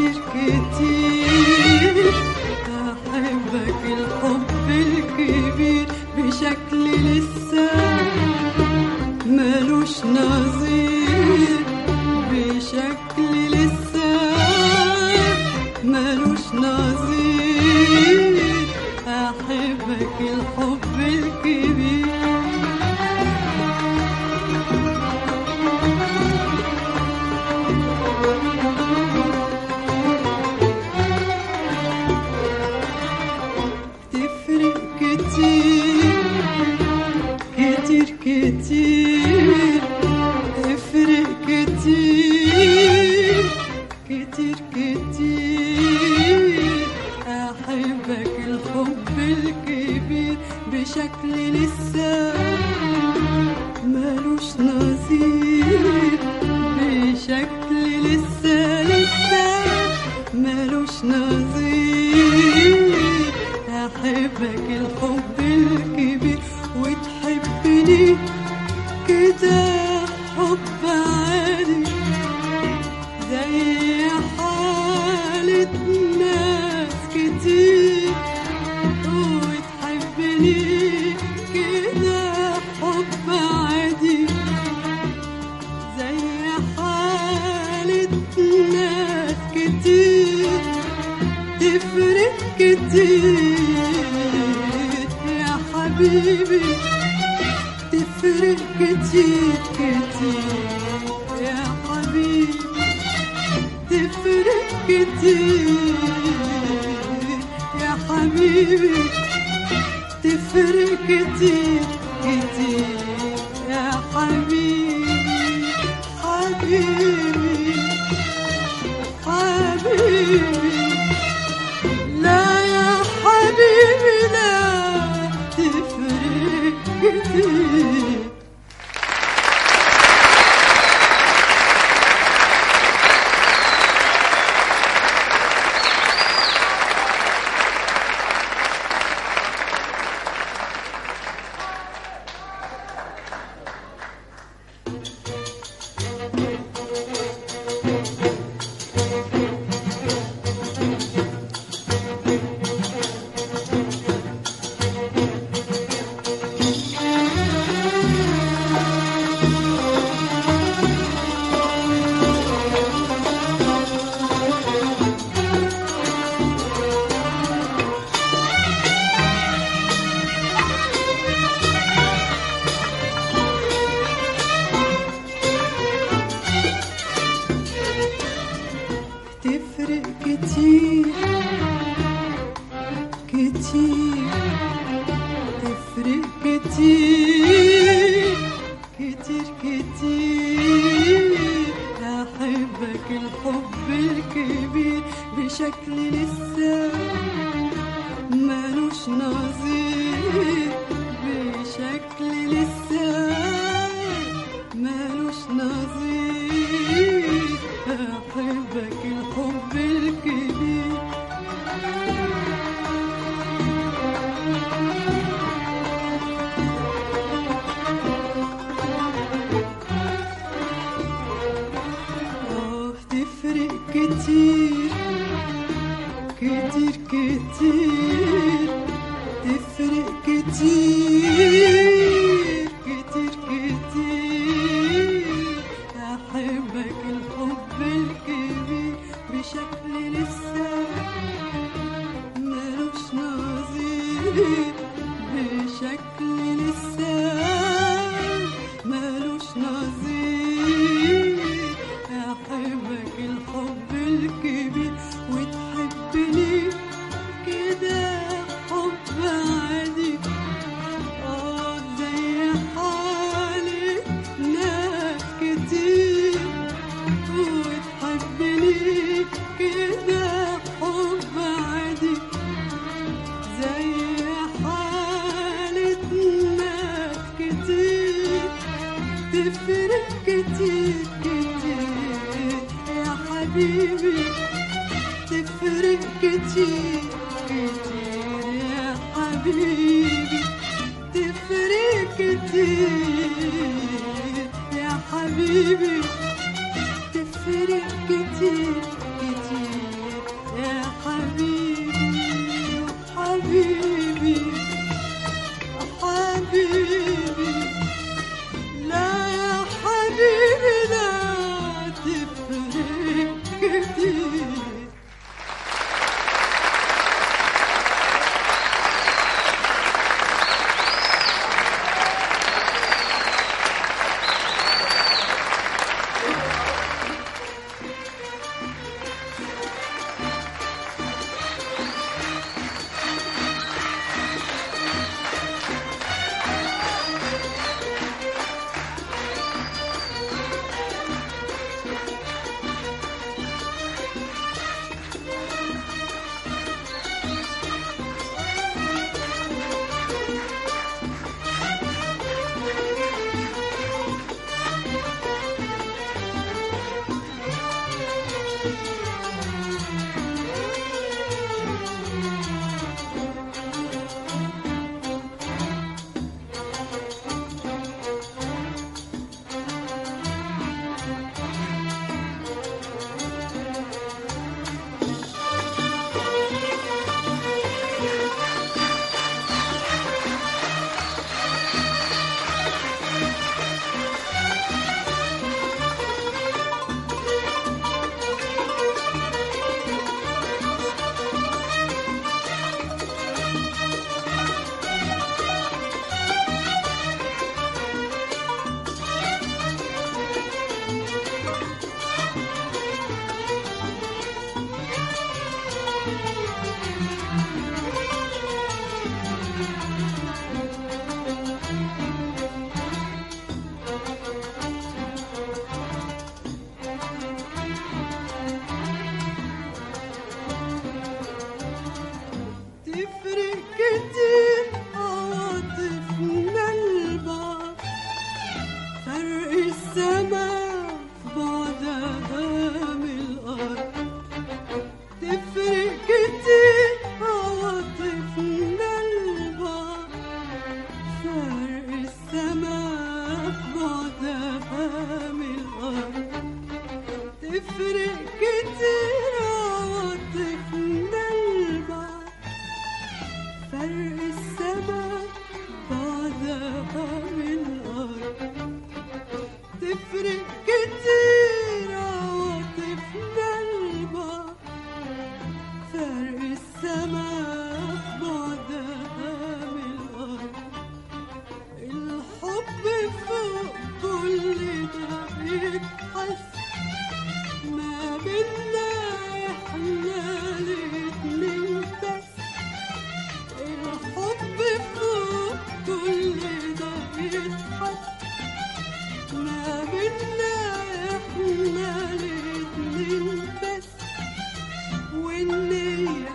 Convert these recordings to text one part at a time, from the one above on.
كتير كتير أحبك الحب الكبير بشكل لسه ملوش نظير بشكل لسه ملوش نظير أحبك الحب الكبير تفرق كتير كتير كتير تفرق كتير كتير كتير أحبك الحب الكبير بشكل لسه ملوش نظير بشكل لسه لسه ملوش نظير أحبك الحب الكبير وتحبني كده حب عادي زي حالة ناس كتير وتحبني كده حب عادي زي حالة ناس كتير تفرق كتير يا حبيبي تفرق كتير كتير يا حبيبي تفرق كتير يا حبيبي تفرق كتير كتير يا حبيبي حبيبي حبيبي لا يا حبيبي لا تفرق كتير تفرق كتير كتير تفرق كتير كتير كتير أحبك الحب الكبير بشكل لسه ملوش نظير بشكل لسه ملوش نظير أحبك الحب الكبير آه تفرق كتير كتير كتير تفرق كتير كتير كتير أحبك الحب الكبير بشكل لسه ملوش نظير بشكل لسه ملوش نظير أحبك الحب الكبير وتحبني كده حب عادي آه زي حالي ناس كتير وتحبني كده حب عادي زي حالة ناس كتير تفرق كتير كتير يا حبيبي تفرق كتير كتير يا حبيبي تفرق كتير يا حبيبي تفرق كتير كتير تفرق كتير عواطفنا لبعض فرق السماء بعدها من الأرض تفرق كتير عواطفنا لبعض فرق السماء بعدها من الأرض تفرق كتير عواطفنا لبعض فرق السماء بعدها من الأرض الحب فوق كل ده بيتحس ما بينا احنا الاتنين بس الحب فوق كل ده بيتحس ما بينا احنا الاتنين بس والنية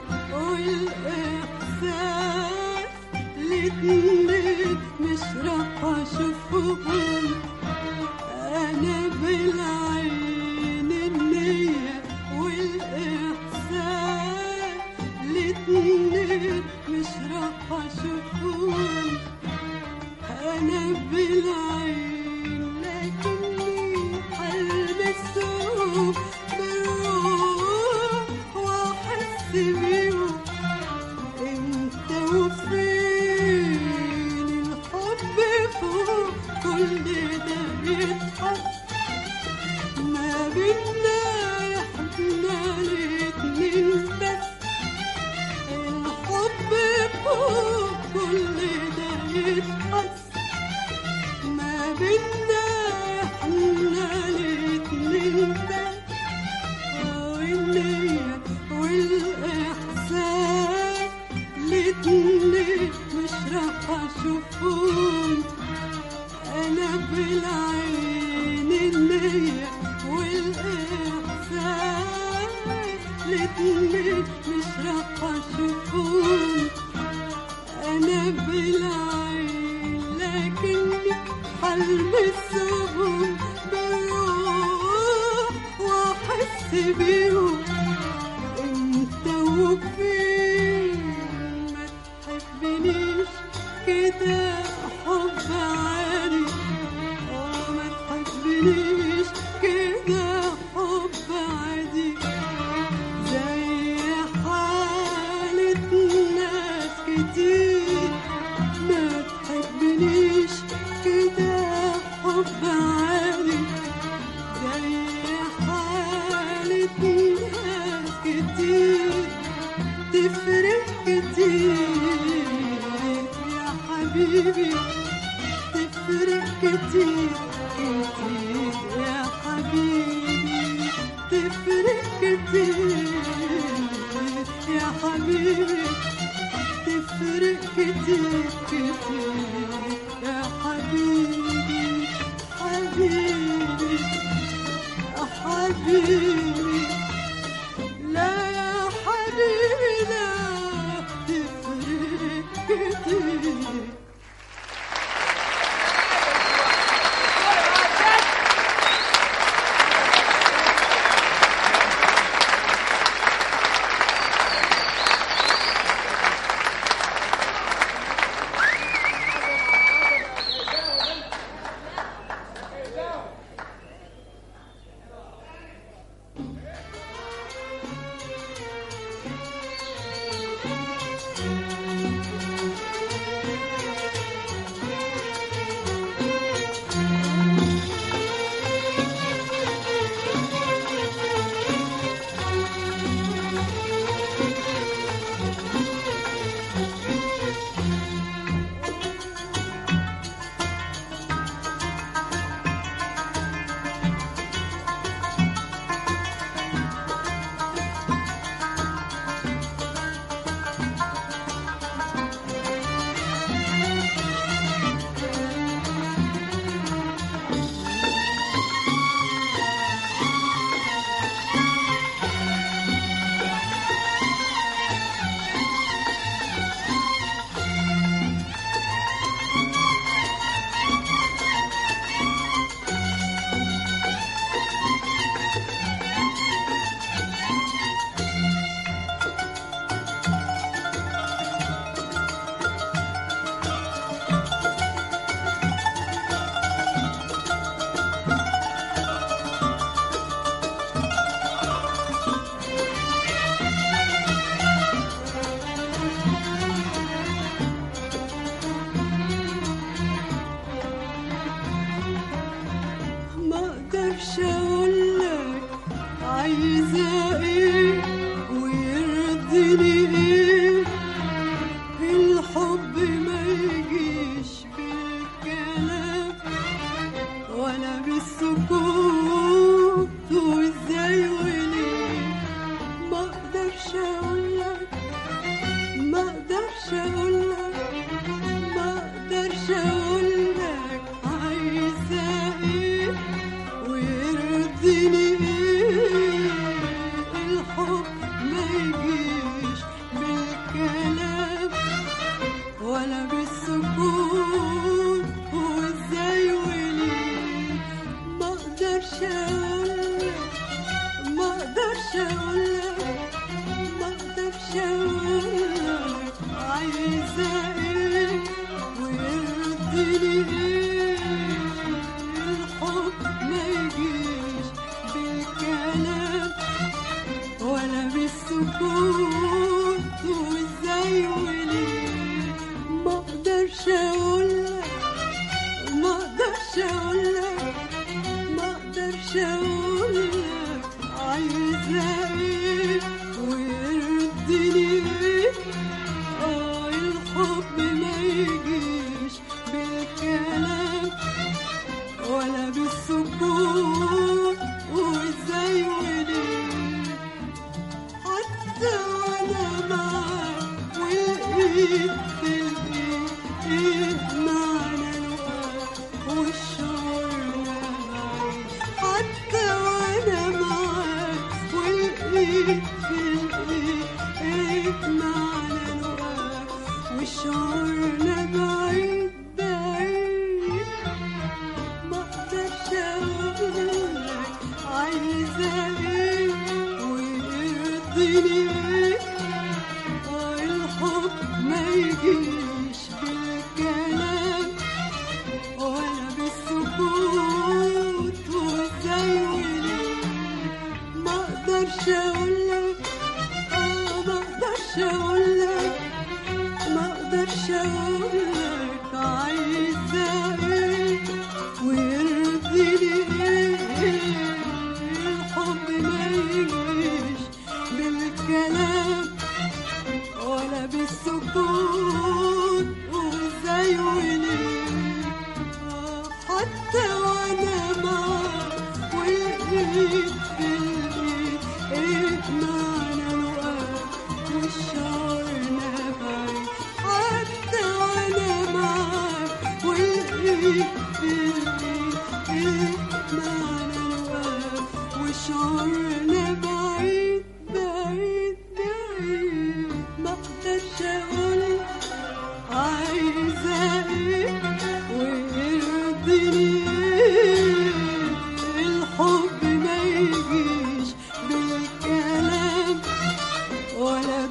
والإحساس الاتنين مش راح أشوفهم أنا بالعين النية والإحساس الاتنين مش راح أشوفهم أنا بالعين لكني حلمسهم بالروح وأحس بيهم انت وفين الحب فوق كل ده يتحس ما بينا احنا الاتنين بس الحب فوق كل ده يتحس ما بينا احنا الاتنين بس والنية والإحساس الاتنين مش راح أشوفهم أنا بالعين النية والإحساس الاتنين مش راح أشوفهم أنا بالعين لكني حلمسهم بالروح وأحس بيهم انت وفين ما تحبنيش كده حب عادي اه ما تحبنيش كده حب عادي زي حالة ناس كتير ما تحبنيش كده حب عادي زي حالة ناس كتير تفرق كتير يا حبيبي تفرق كتير كتير يا حبيبي تفرق كتير يا حبيبي تفرق كتير كتير يا حبيبي حبيبي حبيبي لا يا حبيبي لا تفرق كتير ويرضيني ايه الحب ما يجيش بالكلام ولا بالسكوت وازاي وليه ما اقدرش اقولك ما اقدرش اقولك ما اقدرش اقولك عايزة ايه ويرضيني ايه الحب ما يجيش بالكلام ولا بالسكوت وازاي وليه ما اقدرش اقولك ما اقدرش اقولك ما اقدرش اقولك عايزة ايه ويرضيني ايه الحب ما يجيش بالكلام ولا بالسكوت وازاي وليه ما اقدرش اقولك ما اقدرش اقولك ما اقدرش اقولك عايزة ايه ويرضيني ايه اه الحب ما يجيش بالكلام ولا بالسكوت وازاي وليه حتى وانا معاك والايد في الايد ايه معنى الوقت والشعور معاك حتى وانا معاك والايد في الايد ايه معنى الوقت وشعورنا بعيد بعيد ما اقدرش اقولك عايزة ايه ويرضيني ايه اه الحب ما يجيش بالكلام ولا بالسكوت وازاي وليه ما اقدرش اقولك اه ما اقدرش اقولك ما اقدرش اقولك عايزة ايه ويرضيني ايه الحب ما يجيش بالكلام ولا بالسكوت وازاي وليه آه، حتى وانا معاك والايد في الايد ايه معنى الوقت والشعورنا بعيد حتى وانا معاك والايد في الايد ايه معنى الوقت وشعورنا بعيد بعيد بعيد ما اقدرش اقولك عايزة ايه ويرضيني ايه الحب ما يجيش بالكلام ولا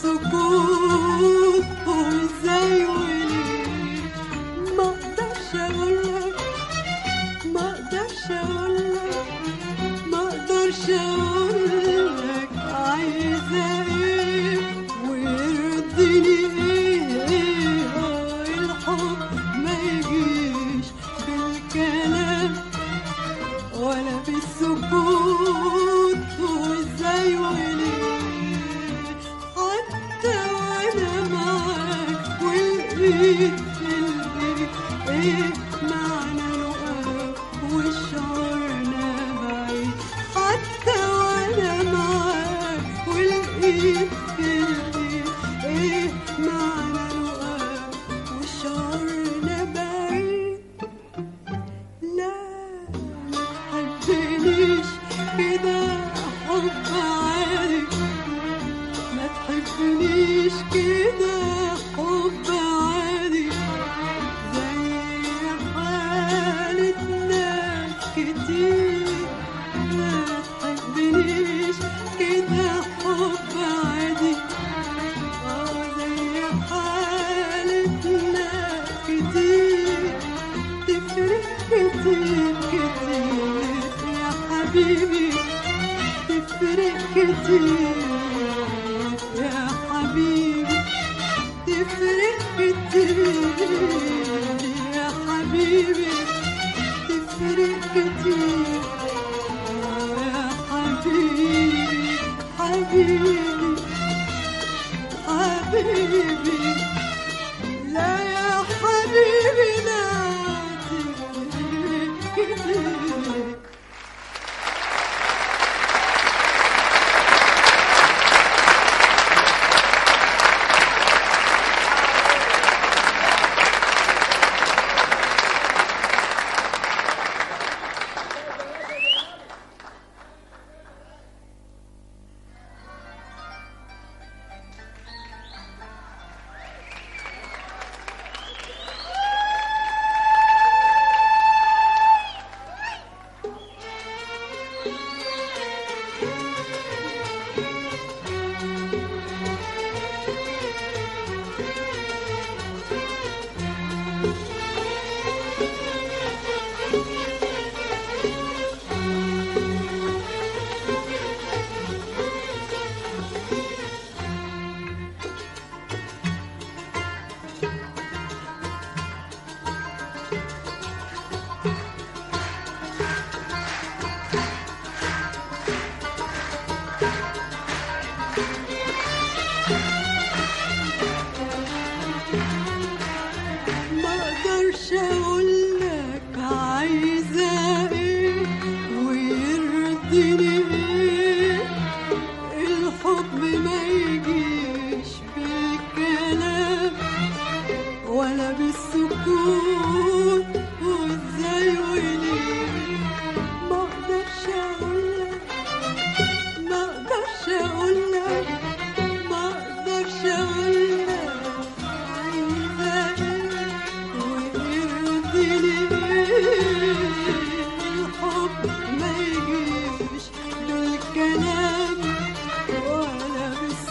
بالسكوت وازاي وليه ما اقدرش اقولك ما اقدرش اقولك ما اقدرش اقولك عايزة ايه ويرضيني ايه آه، الحب ما يجيش بالكلام ولا بالسكوت وازاي وليه حتى وانا معاك والايد في الايد ايه معنى الوقت والشعورنا بعيد حتى وانا معاك والايد في الايد ايه معنى الوقت والشعورنا بعيد لا ما تحبنيش كده حب عادي ما تحبنيش كده حب عادي زي حالة ناس كتير ما تحبنيش كده حب عادي اه زي حالة ناس كتير تفرق كتير كتير يا حبيبي تفرق كتير يا حبيبي تفرق حبيبي لا يا حبيبي لا كتير ما اقدرش اقول لك عايزه ايه ويرضيني ايه الحب ما يجيش بالكلام ولا بالسكوت وازاي وليه ما اقدرش اقول لك ما اقدرش اقول لك ما اقدرش اقول لك عايزه ايه ويرضيني ايه الحب ما يجيش بالكلام ولا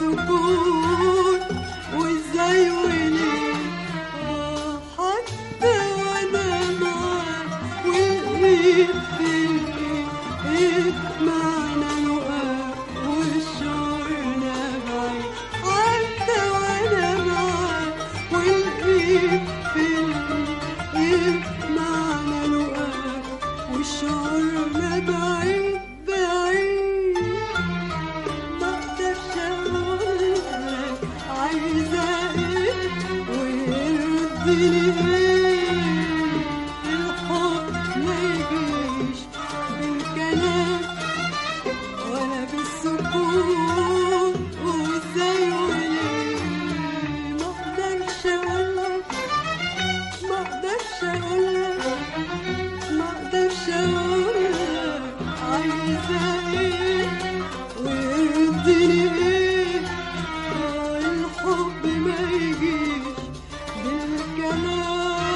بالسكوت وازاي وليه آه، حتى وانا معاك والايد في الايد ايه معنى لقاك والشعور بعيد حتى وانا معاك والايد في الايد ايه معنى لقاك والشعور بعيد بعيد ما اقدرش اقول لك عايزه ايه ويرضيني ايه الحب ما يجيش بالكلام ولا بالسكوت وازاي وليه ما اقدرش اقول لك ما اقدرش اقول لك ما اقدرش اقول لك عايزه ايه ويرضيني ايه آه، الحب ما يجيش بالكلام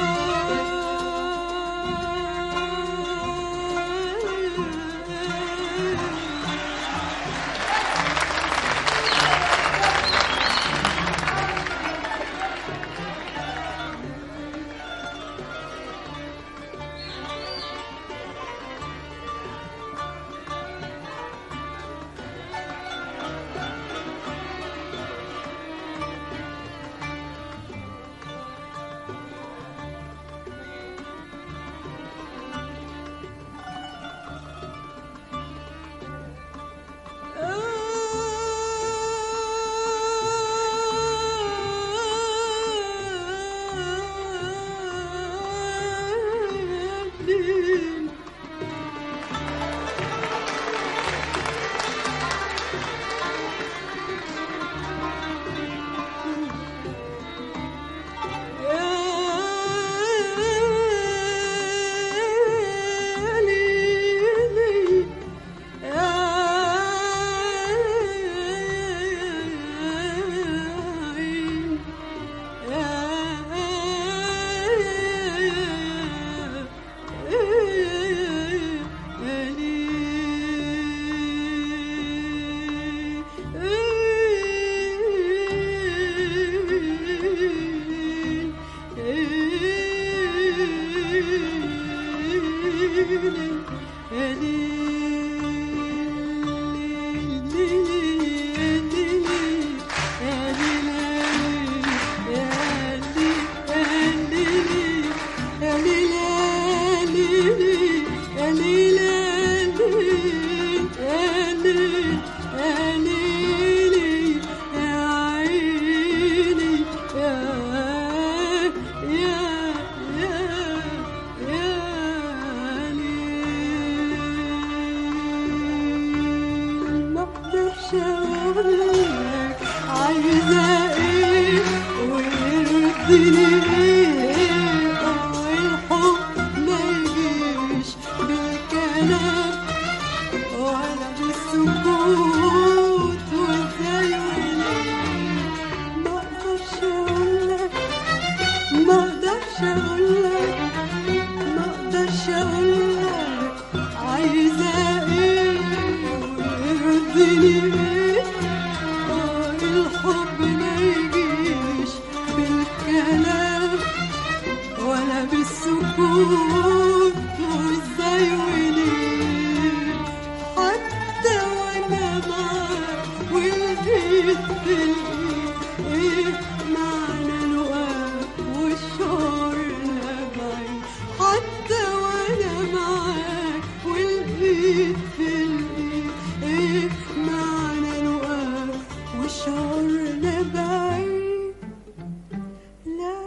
عايزة ايه ويرضيني ايه اه الحب ما يجيش بالكلام ولا بالسكوت وازاي وليه ما اقدرش اقولك ما اقدرش اقولك ما اقدرش اقولك عايزة ايه ويرضيني ايه اه الحب ما يجيش بالكلام ولا بالسكوت وازاي وليه حتى وانا معاك والبيت في الايد ايه معنى الوقت والشعور بعيد حتى وانا معاك والبيت في الايد ايه معنى الوقت والشعور بعيد لا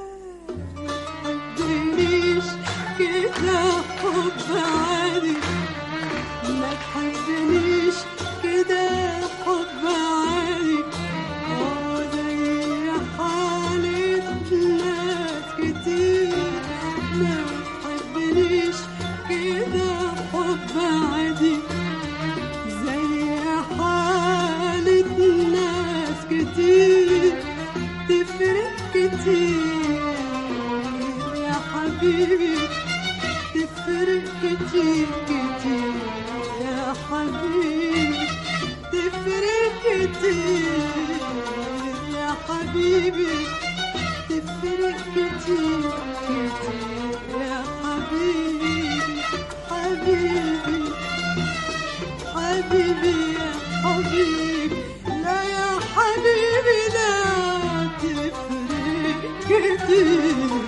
تحبنيش كده حب عادي ما تحبنيش كده حب عادي اه زي حالة ناس كتير ما تحبنيش كده حب عادي زي حالة ناس كتير تفرق كتير يا حبيبي تفرق كتير كتير يا حبيبي تفرق كتير يا حبيبي تفرق كتير كتير يا حبيبي حبيبي حبيبي يا حبيبي لا يا حبيبي لا تفرق كتير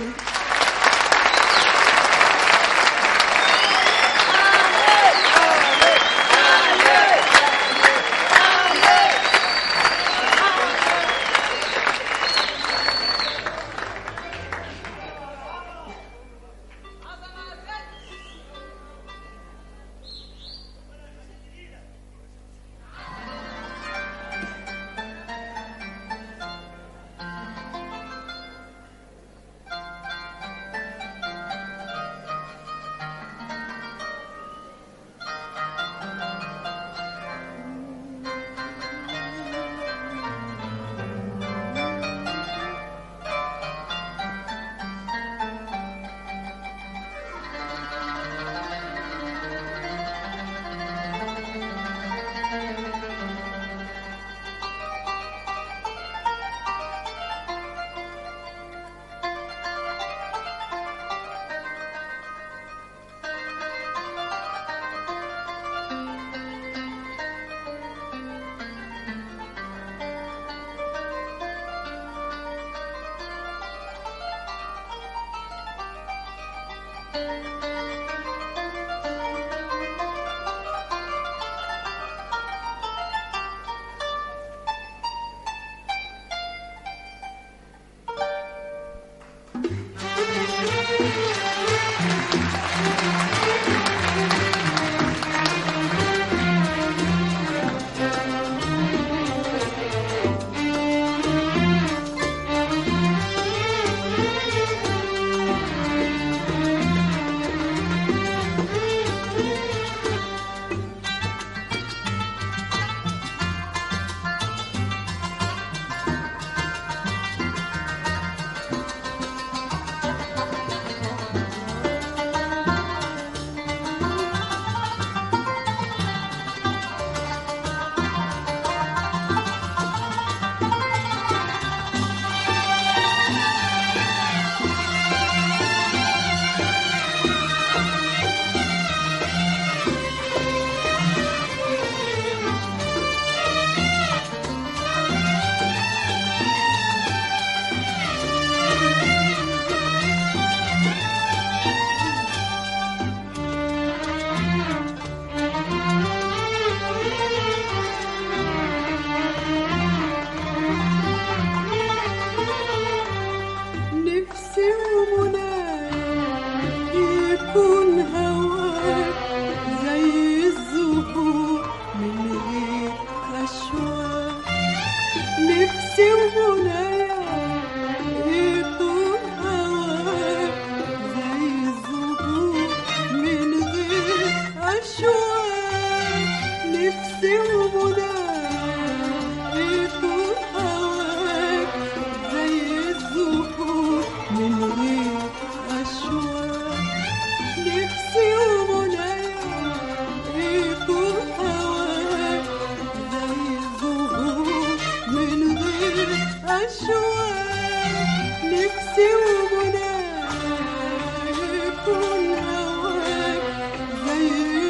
أشواق نفسي ومنايا يكون هواك زي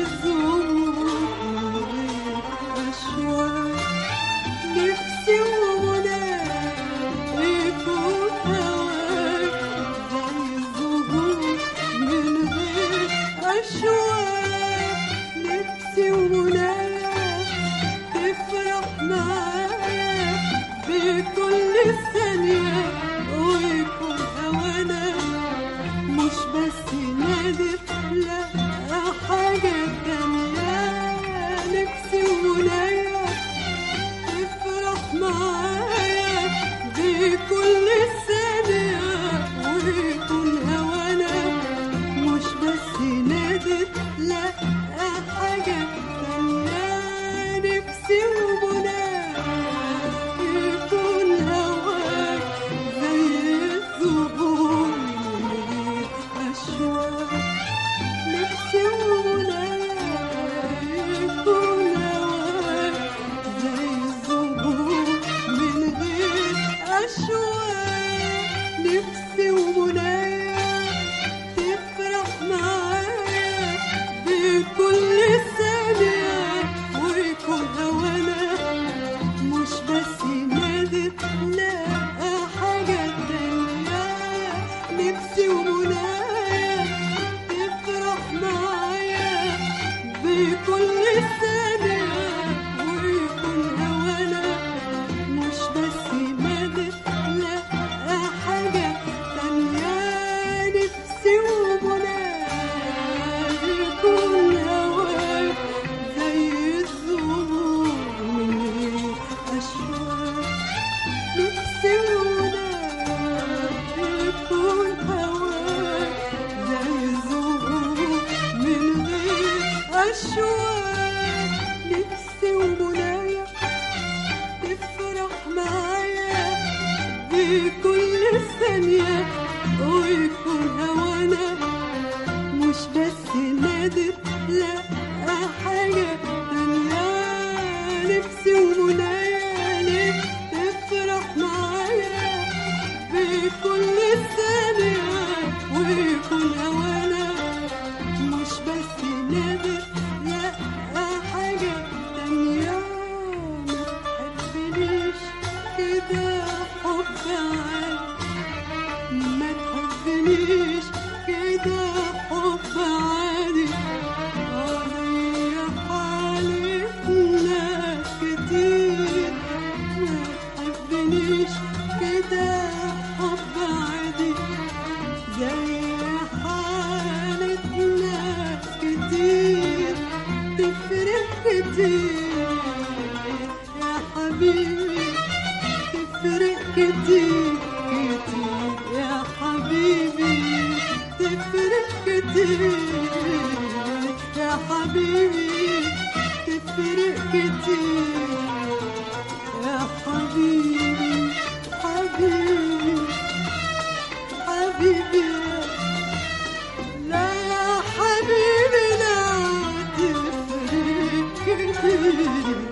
الزهور أشواق نفسي ومنايا يكون هواك زي الزهور من غير أشواق نفسي ومنايا تفرح معايا بكل ثانية ويكون هوانا مش بس نادر لا حاجة تانية نفسي ومنايا تفرح معايا بكل ثانية ويكون هوانا مش بس نادر لا حاجة تانية نفسي ومنايا يكون هواك زي الزهور أشواق نفسي ومنايا يكون هواك زي الزهور من غير أشواق نفسي ومنايا تفرح معايا بكل ثانية ويكون هوانا مش بس نادر لا حاجة تانية نفسي ومنايا تفرح معايا بكل ثانية ويكون هوانا مش بس نادر لا حاجة تانية نفسي ومنايا يكون هواك زي الزهور من أشواق نفسي ومنايا يكون هواك زي الزهور من غير أشواق نفسي ومنايا تفرح معايا بكل ثانية ويكون هوانا مش بس نادر لا حاجة تانية نفسي ومنايا ليه تفرح معايا بكل ثانية ويكون هوانا مش بس نادر لا حاجة تانية ما تحبنيش كده حب عادي ما تحبنيش كده حب عادي زي حالة ناس كتير ما تحبنيش كده حب عادي زي حالة ناس كتير تفرق كتير يا حبيبي تفرق كتير كتير يا حبيبي تفرق كتير يا حبيبي تفرق كتير يا حبيبي حبيبي حبيبي لا يا حبيبي لا تفرق كتير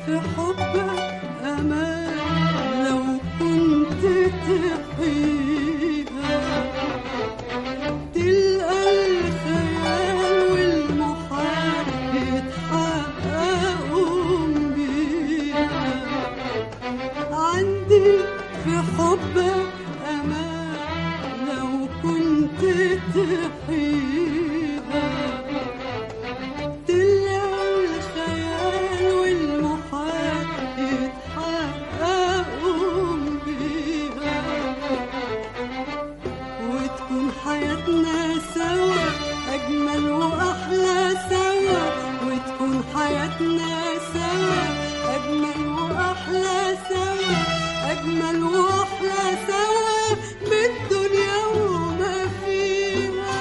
في حبك أمان لو كنت تحيها تلقى الخيال والمحال يتحققوا بيها عندي في حبك أمان لو كنت تحيها تلقى الخيال والمحال يتحققوا بيها وتكون حياتنا سوا أجمل وأحلى سوا وتكون حياتنا سوا أجمل وأحلى سوا أجمل وأحلى سوا بالدنيا وما فيها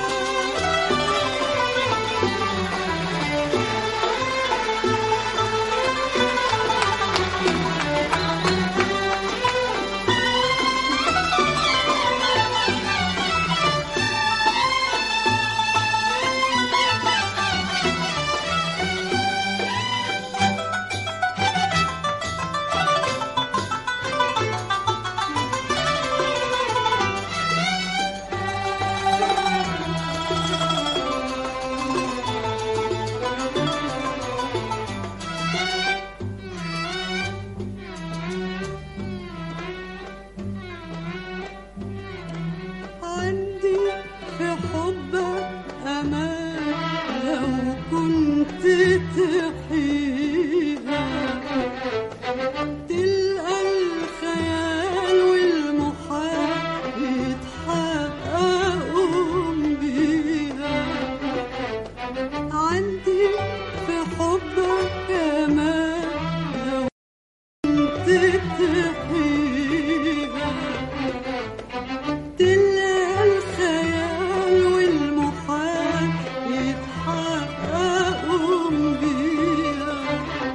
عندي في حبك أمان لو كنت تحيها تلقى الخيال والمحال يتحققوا بيها عندي في حبك أمان لو كنت تحيها تلقى الخيال والمحال يتحققوا بيها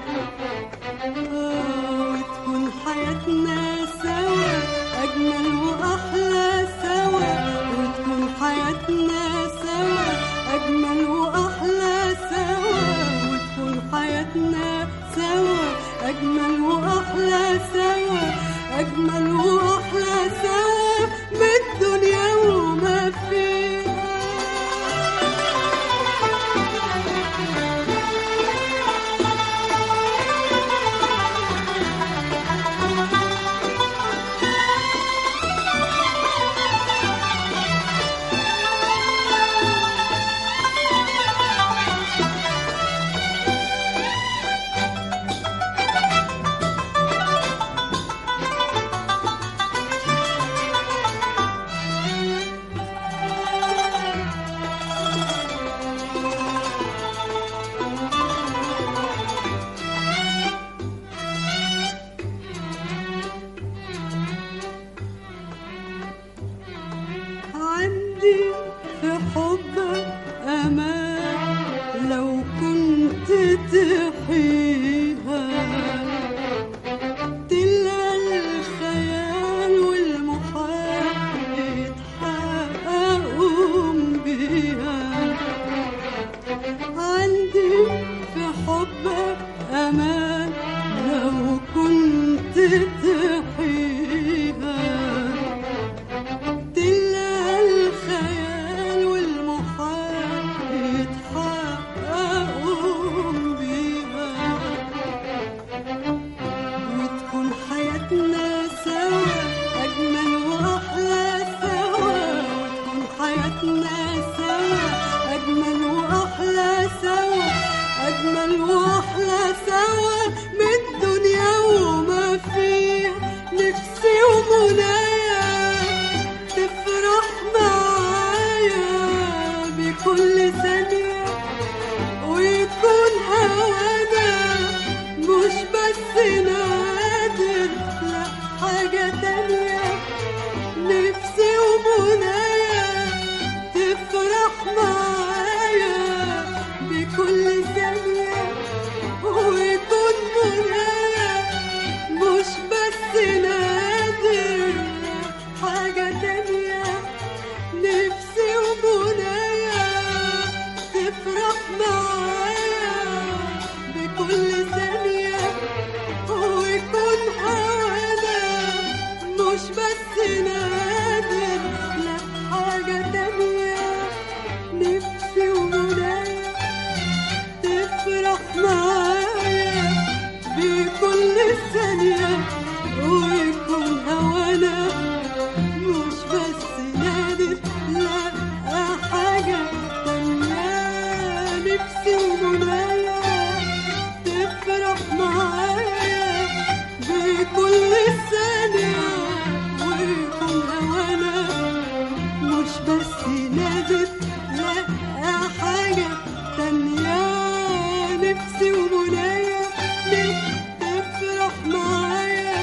تفرح معايا بكل ثانية ويكون هوانا مش بس نادر لا حاجة تانية نفسي ومنايا تفرح معايا بكل ثانية ويكون هوانا مش بس نادر لا حاجة تانية نفسي ومنايا تفرح معايا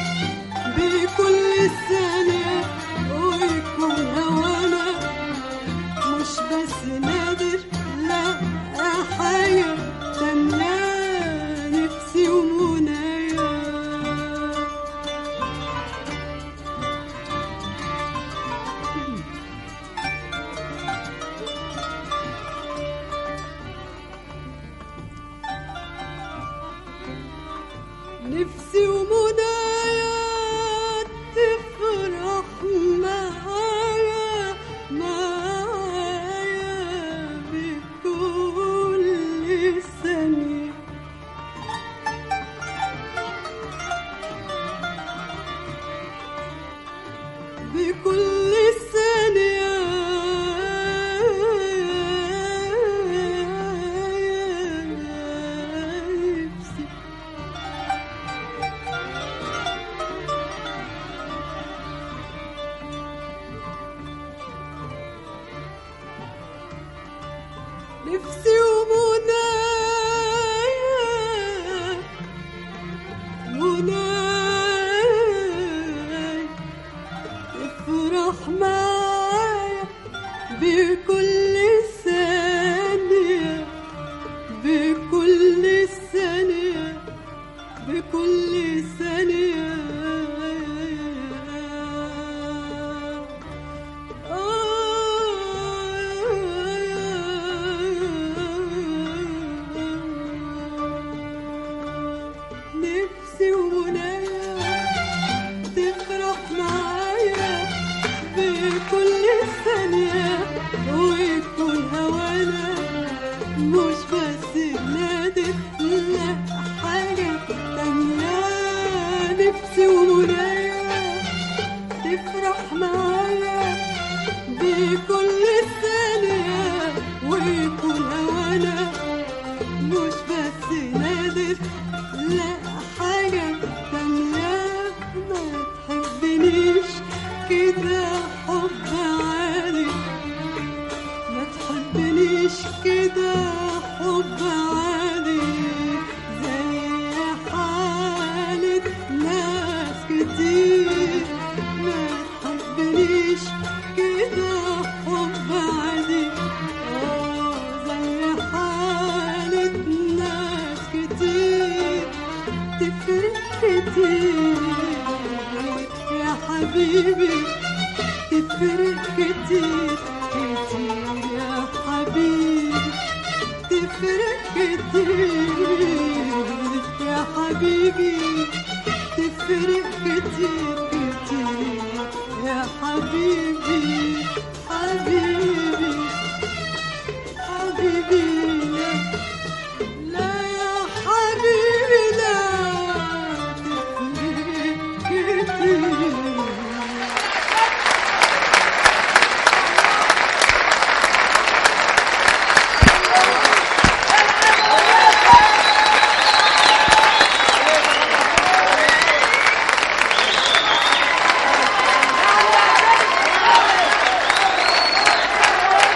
بكل ثانية ويكون هوانا مش بس نادر لا حاجة تانية نفسي ومنايا نفسي ومنايا تفرح معايا معايا بكل ثانية بكل ثانية نفسي نفسي ومنايا منايا تفرح معايا بكل ثانية بكل ثانية بكل ثانية نفسي ومنايا تفرح معايا بكل ثانية ويكون هوانا مش بس نادر لا حاجة تانية نفسي ومنايا تفرح معايا بكل ثانية ويكون هوانا مش بس نادر لا حاجة تانية ما تحبنيش كده حب عالي ما تحبنيش كده حب عالي زي حالة ناس كتير ما تحبنيش كده حب عالي آه زي حالة ناس كتير تفرق كتير يا حبيبي تفرق كتير كتير يا حبيبي تفرق كتير يا حبيبي تفرق كتير كتير يا حبيبي حبيبي حبيبي لا لا يا حبيبي لا تفرق كتير Thank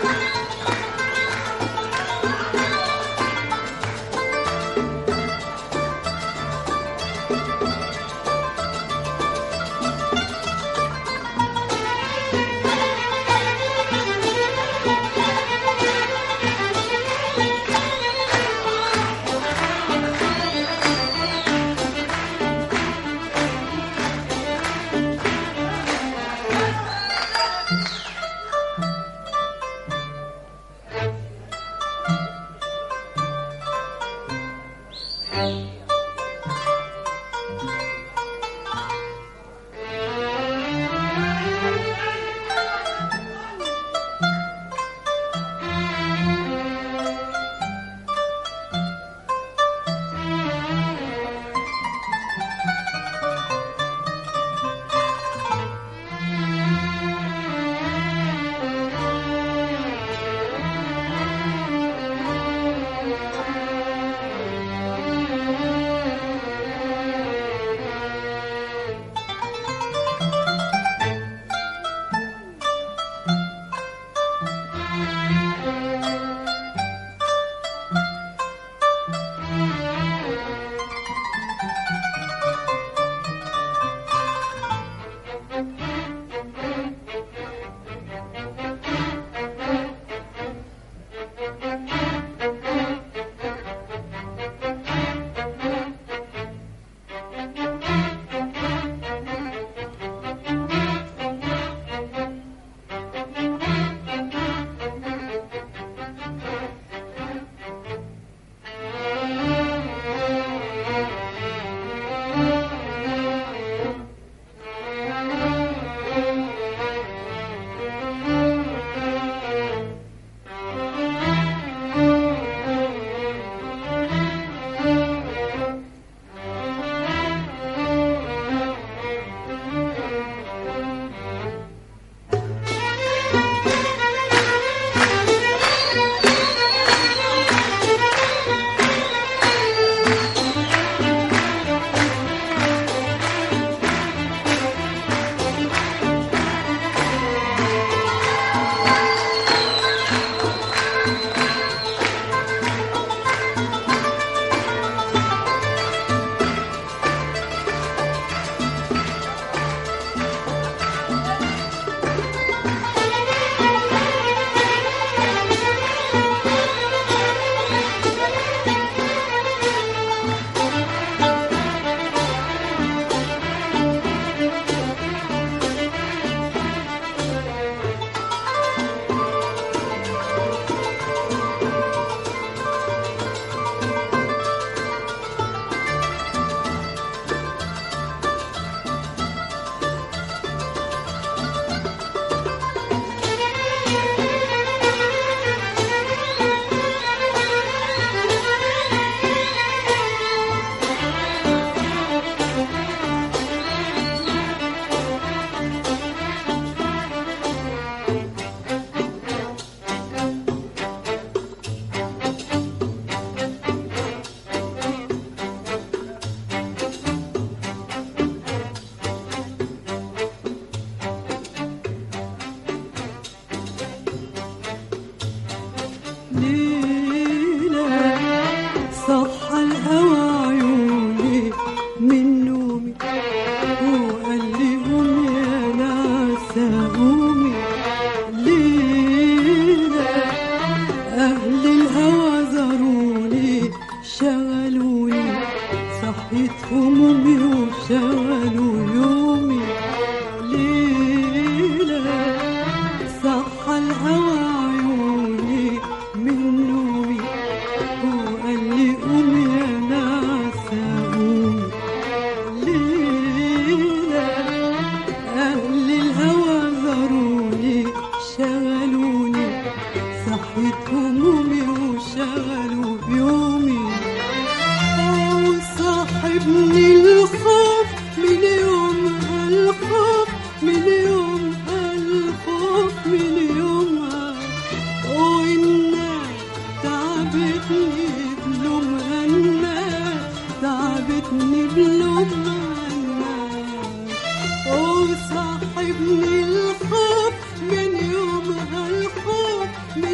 وصاحبني الخوف من يومها الخوف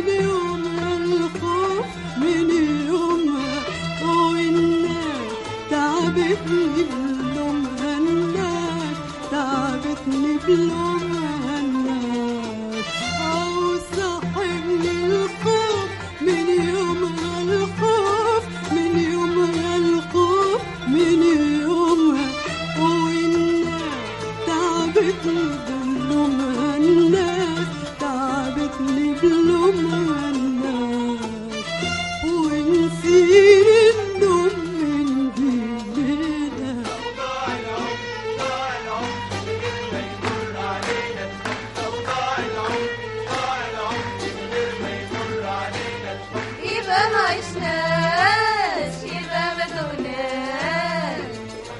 بلومها الناس ونسيني النوم من بالليلة يبقى ما عشناش يبقى ما تهناش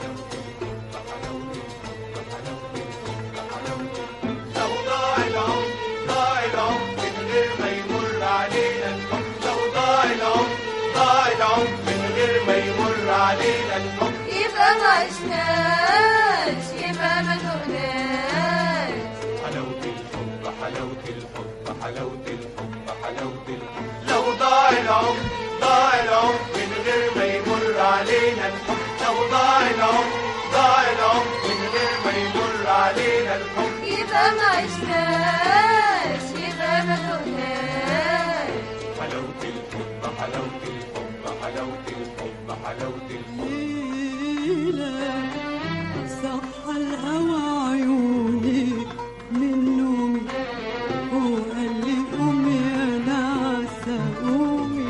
لو ضاع العمر ضاع العمر من غير ما يمر علينا الحب لو ضاع العمر ضاع العمر من غير ما يمر علينا الحب يبقى ما عشناش يبقى ما تهناش حلاوة الحب حلاوة الحب حلاوة الحب حلاوة الحب لو ضاع العمر ضاع العمر من غير ما يمر علينا الحب لو ضاع العمر ضاع العمر من غير ما يمر علينا الحب يبقى ما عشناش يبقى ما تهناش حلاوة الحب حلاوة الحب حلاوة الحب حلاوة الحب ليلة صح الهوى عيوني من نومي وقال لي قومي يا نعسة قومي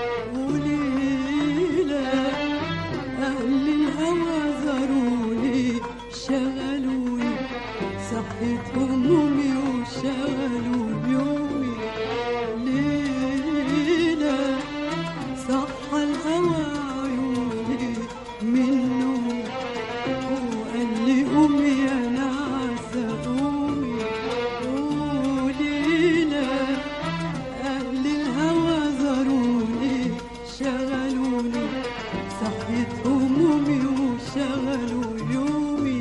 وليلة أهل الهوى زاروني شغلوني صحيت همومي وشغلوا يومي ليلة صح الهوى عيوني من نوم وقال لي قومي يا نعسة قومي وليلة أهل الهوى زاروني شغلوني صحيت همومي وشغلوا يومي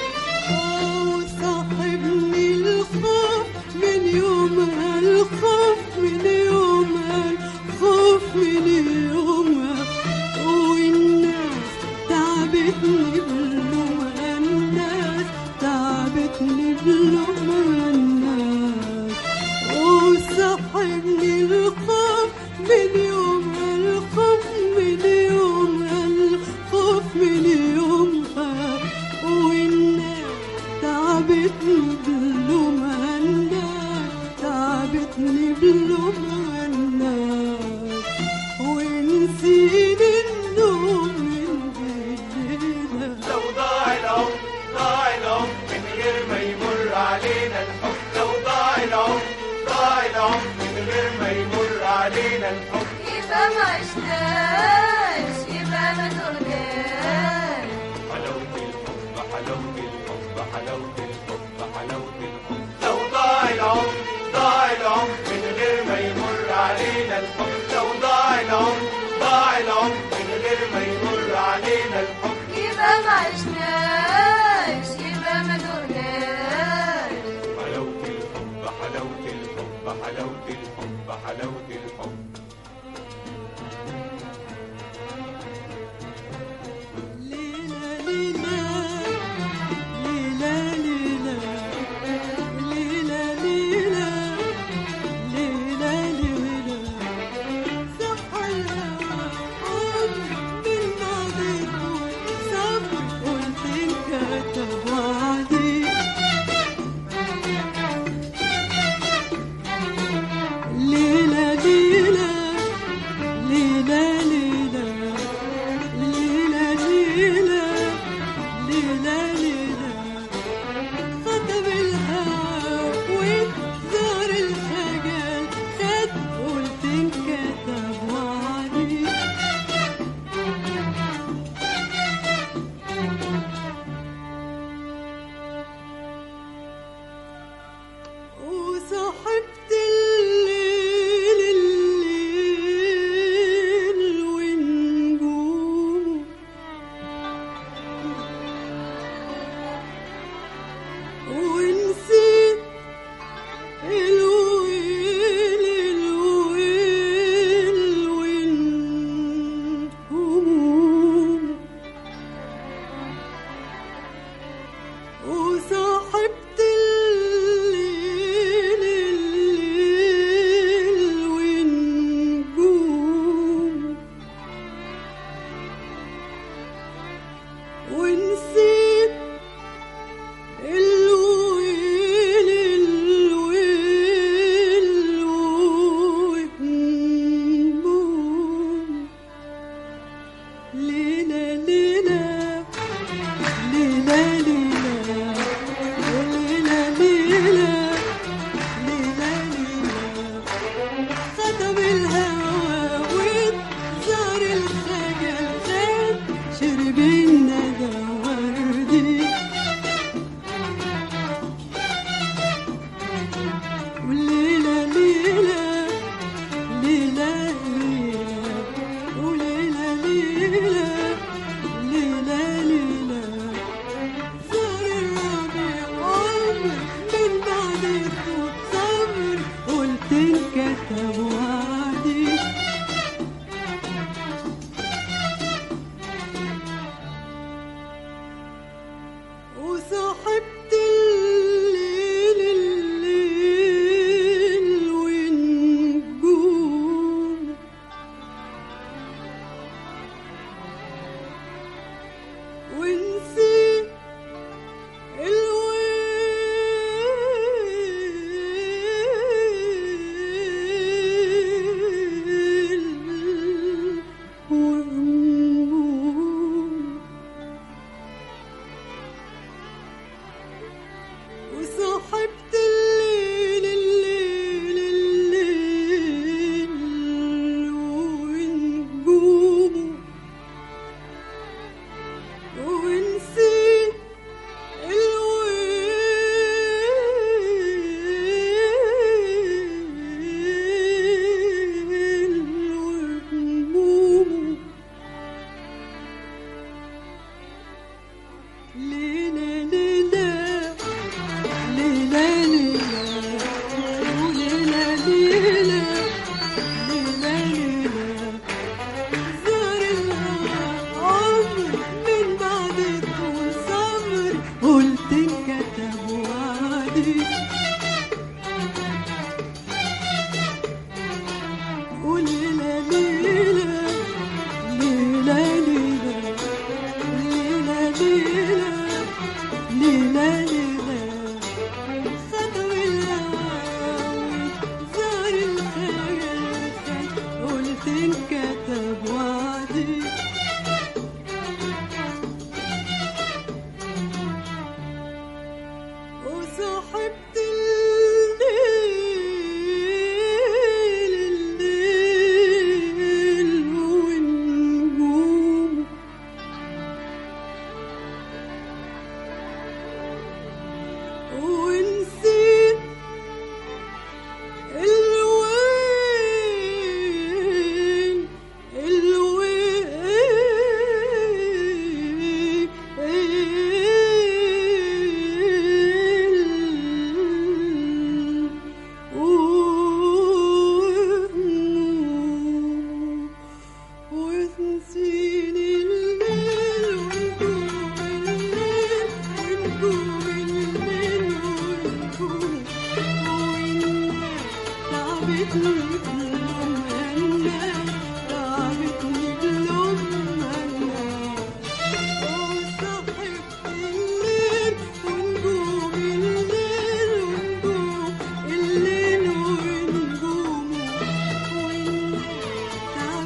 وصاحبني الخوف من يومها الخوف من يومها الخوف من يومها والناس تعبتني بلومها الناس تعبتني بلومها الناس وصاحبني الخوف من يومها الخوف من يومها الخوف من يومها والناس تعبتني بلومها الناس تعبتني بلومها الناس ونسيني النوم من بالليلة لو ضاع العمر ضاع العمر من غير ما يمر علينا الحب لو ضاع العمر ضاع العمر من غير ما يمر علينا الحب يبقى ما عشناش يبقى ما تهناش حلاوة الحب حلاوة الحب حلاوة الحب حلاوة الحب لو ضاع العمر ضاع العمر من غير ما يمر علينا الحب لو ضاع العمر ضاع العمر من غير ما يمر علينا الحب يبقى ما عشناش يبقى ما تهناش حلاوة الحب حلاوة الحب حلاوة الحب حلاوة الحب ليلى ليلى ليلى ليلى ليلى ليلى ليلى ليلى صح الهوى حب بالماضي صبر قلت انكتب وعدي ليلى ليلى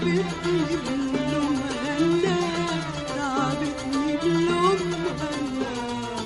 تعبتني بلومها الناس تعبتني بلومها الناس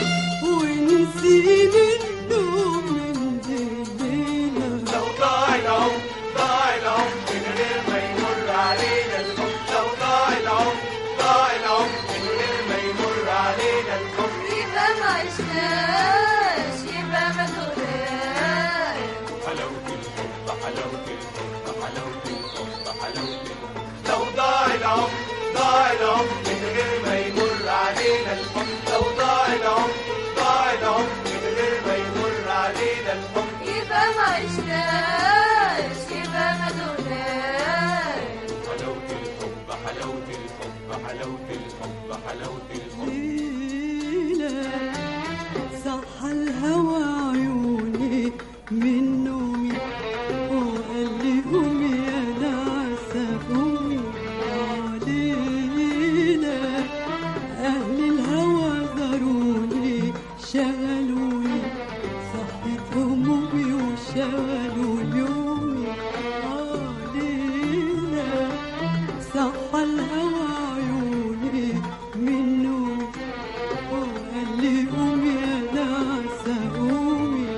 ونسيني النوم من الليلة لو ضاع العمر ضاع العمر من غير ما يمر علينا الحب لو ضاع العمر ضاع العمر من غير ما يمر علينا الحب يبقى ما عشناش يبقى ما دقناش حلاوة الحب حلاوة الحب حلاوة الحب حلاوة الحب لو ضاع العمر ضاع العمر من غير ما يمر علينا الحب لو ضاع العمر ضاع العمر من غير ما يمر علينا الحب يبقى ما عشناش يبقى ما دقناش حلاوة الحب حلاوة الحب حلاوة الحب حلاوة الحب ليلة صح الهوى عيوني من نومي وقال لي قومي يا نعسة قومي آه ليلة أهل الهوى غروني شغلوني صحت همومي وشغلوا يومي آه ليلة صح الهوى عيوني من نومي وقال لي قومي يا نعسة قومي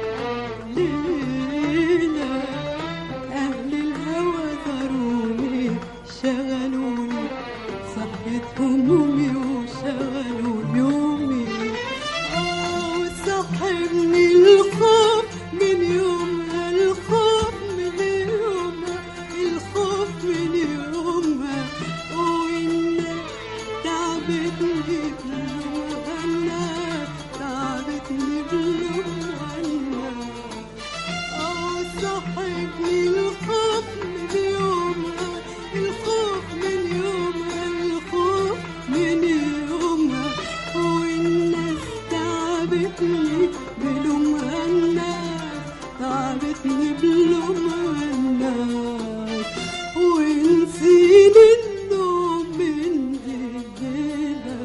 ليلة أهل الهوى زاروني شغلوني صحت همومي وشغلوا يومي آه وسحبني الخوف من يومها الخوف من يومها الخوف من يومها والناس تعبتني بلومها الناس تعبتني بلومها الناس آه صاحبني الخوف من يومها الخوف من يومها الخوف من يومها والناس تعبتني بلومها الناس تعبتني بلومها الناس ونسيني النوم من الليلة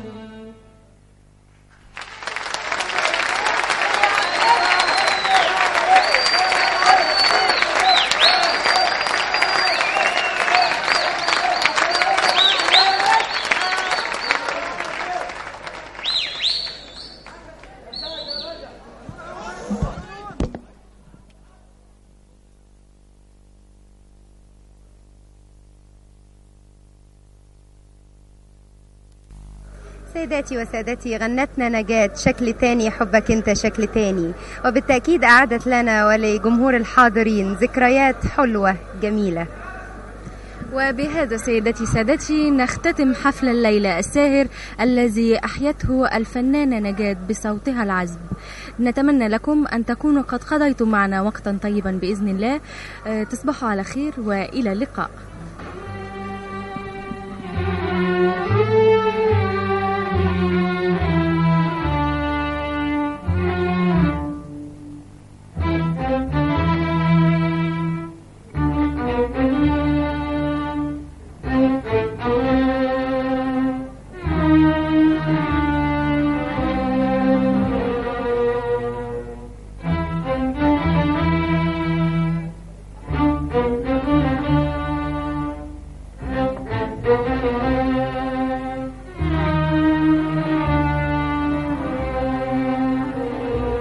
سيداتي وسادتي غنتنا نجاة شكل تاني حبك انت شكل تاني وبالتأكيد أعادت لنا ولجمهور الحاضرين ذكريات حلوة جميلة وبهذا سيدتي سادتي نختتم حفل الليلة الساهر الذي أحيته الفنانة نجاة بصوتها العذب نتمنى لكم أن تكونوا قد قضيتم معنا وقتا طيبا بإذن الله آه، تصبحوا على خير وإلى اللقاء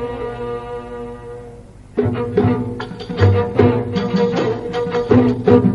Thank